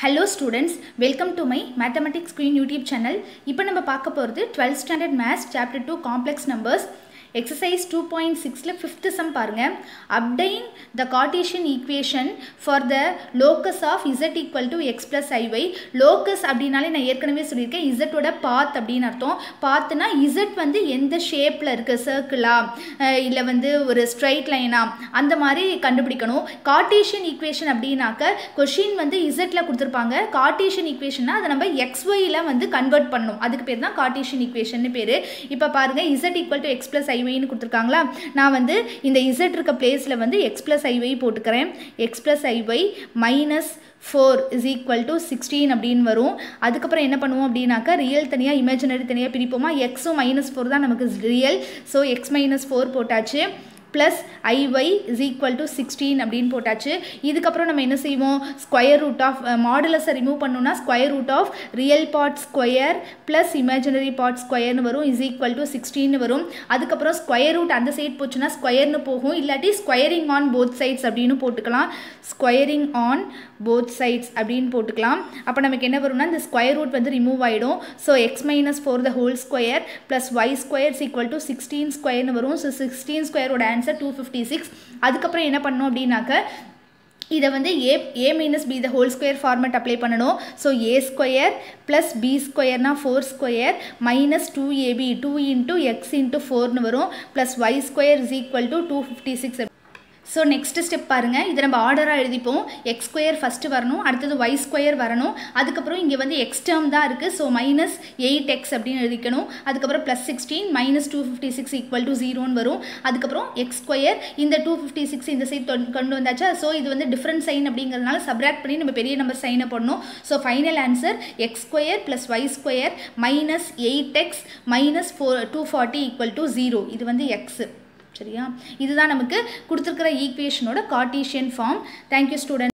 hello students welcome to my mathematics screen YouTube channel இப்போ நம்ம பார்க்க போகிறது twelfth standard maths chapter two complex numbers exercise two point சிக்ஸில் fifth sum பாருங்கள் obtain the Cartesian equation for the locus of z equal to x plus i y locus அப்படின்னாலே நான் ஏற்கனவே சொல்லியிருக்கேன் இசட்டோட பாத் அப்படின்னு அர்த்தம் பாத்துனா இசட் வந்து எந்த ஷேப்பில் இருக்குது சர்க்கிளா இல்லை வந்து ஒரு ஸ்ட்ரைட் லைனா அந்த மாதிரி கண்டுபிடிக்கணும் கார்டீஷியன் ஈக்குவேஷன் அப்படின்னாக்க கொஷின் வந்து இசட்டில் கொடுத்துருப்பாங்க கார்டீஷியன் ஈக்குவேஷன்னா அதை நம்ம எக்ஸ்ஒயில் வந்து கன்வெர்ட் பண்ணணும் அதுக்கு பேர் தான் கார்டீஷியன் ஈக்குவேஷன் பேர் இப்போ பாருங்கள் z equal to x plus ஐவைன்னு கொடுத்துருக்காங்களா நான் வந்து இந்த இசட் இருக்க பிளேஸில் வந்து எக்ஸ் ப்ளஸ் ஐவை போட்டுக்கிறேன் எக்ஸ் ப்ளஸ் ஐவை minus four is equal to sixteen அப்படின்னு வரும் அதுக்கப்புறம் என்ன பண்ணுவோம் அப்படின்னாக்கா ரியல் தனியாக இமேஜினரி தனியாக பிரிப்போமா எக்ஸும் மைனஸ் ஃபோர் தான் நமக்கு real so x minus four போட்டாச்சு plus i y is equal to sixteen அப்படின்னு போட்டாச்சு இதுக்கப்புறம் நம்ம என்ன செய்வோம் ஸ்கொயர் ரூட் ஆஃப் மாடுலஸை ரிமூவ் பண்ணோம்னா square root of real part square plus imaginary part ஸ்கொயர்னு வரும் இஸ் ஈக்குவல் டு சிக்ஸ்டீன் வரும் அதுக்கப்புறம் ஸ்கொயர் ரூட் அந்த சைட் போச்சுன்னா ஸ்கொயர்னு போகும் இல்லாட்டி ஸ்கொயரிங் ஆன் போத் சைட்ஸ் அப்படின்னு போட்டுக்கலாம் ஸ்கொயரிங் ஆன் போத் சைட்ஸ் அப்படின்னு போட்டுக்கலாம் அப்போ நமக்கு என்ன வரும்னா இந்த ஸ்கொயர் ரூட் வந்து ரிமூவ் ஆகிடும் so x minus four the whole square plus y squares equal to sixteen ஸ்கொயர்னு வரும் ஸோ சிக்ஸ்டீன் ஸ்கொயரோட ஆன்சர் டூ ஃபிஃப்டி சிக்ஸ் அதுக்கப்புறம் என்ன பண்ணோம் அப்படின்னாக்க இதை வந்து a a minus b the whole square format apply பண்ணணும் so a square plus b ஸ்கொயர்னா four square minus two ab two into x into ஃபோர்னு வரும் plus y square is equal to two fifty six so next step பாருங்கள் இதை நம்ம ஆர்டராக எழுதிப்போம் x square first வரணும் அடுத்தது ஒய் ஸ்கொயர் வரணும் அதுக்கப்புறம் இங்கே வந்து எக்ஸ் டேர்ம் தான் இருக்குது ஸோ மைனஸ் எயிட் எக்ஸ் அப்படின்னு எழுதிக்கணும் அதுக்கப்புறம் plus sixteen minus two fifty six equal to ஜீரோன்னு வரும் அதுக்கப்புறம் எக்ஸ் ஸ்கொயர் இந்த டூ ஃபிஃப்டி சிக்ஸ் இந்த சைட் கொண்டு வந்தாச்சா ஸோ இது வந்து டிஃப்ரெண்ட் சைன் அப்படிங்கிறதுனால சப்ராக்ட் பண்ணி நம்ம பெரிய நம்பர் சைனை பண்ணணும் so final answer x square plus y square minus eight x minus four two forty equal to zero இது வந்து எக்ஸு சரியா இதுதான் நமக்கு கொடுத்துருக்கிற ஈக்குவேஷனோட கார்டீஷியன் ஃபார்ம் தேங்க்யூ ஸ்டூடெண்ட்